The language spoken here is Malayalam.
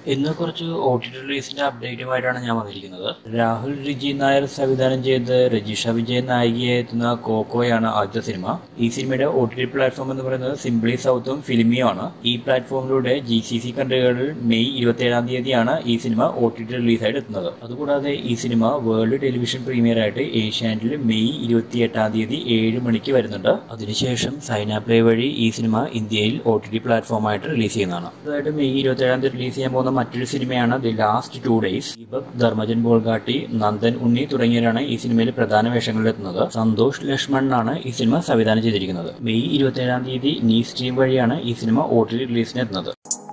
ഇന്ന് കുറച്ച് ഒ ടി ടി റിലീസിന്റെ അപ്ഡേറ്റുമായിട്ടാണ് ഞാൻ വന്നിരിക്കുന്നത് രാഹുൽ റിജി നായർ സംവിധാനം ചെയ്ത് രജിഷ വിജയൻ നായികയായി എത്തുന്ന കോക്കോയാണ് ആദ്യത്തെ സിനിമ ഈ സിനിമയുടെ ഒ ടി ടി പ്ലാറ്റ്ഫോം എന്ന് പറയുന്നത് സിംപ്ലി സൗത്തും ഫിലിമിയും ആണ് ഈ പ്ലാറ്റ്ഫോമിലൂടെ ജി സി സി കൺട്രികളിൽ മെയ് ഇരുപത്തിയേഴാം തീയതിയാണ് ഈ സിനിമ ഒ ടി ടി റിലീസായിട്ട് എത്തുന്നത് അതുകൂടാതെ ഈ സിനിമ വേൾഡ് ടെലിവിഷൻ പ്രീമിയർ ആയിട്ട് ഏഷ്യാനെറ്റിൽ മെയ് ഇരുപത്തിയെട്ടാം തീയതി ഏഴ് മണിക്ക് വരുന്നുണ്ട് അതിനുശേഷം സൈന പ്ലേ വഴി ഈ സിനിമ ഇന്ത്യയിൽ ഒ ടി ടി പ്ലാറ്റ്ഫോമായിട്ട് റിലീസ് ചെയ്യുന്നതാണ് അതായത് മെയ് ഇരുപത്തിയേഴാം തീയതി റിലീസ് ചെയ്യാൻ പോകുന്ന മറ്റൊരു സിനിമയാണ് the last two days Deepak Dharmajan Bolgatty Nandan Unni തുടങ്ങിയവരാണ് ഈ സിനിമയിൽ പ്രധാന വേഷങ്ങളിലെത്തുന്നത് സന്തോഷ് ലക്ഷ്മണനാണ് ഈ സിനിമ സംവിധാനം ചെയ്തിരിക്കുന്നത് മെയ് ഇരുപത്തിയേഴാം തീയതി നീ സ്ട്രീം വഴിയാണ് ഈ സിനിമ ഒ ടി ടി റിലീസിന് എത്തുന്നത്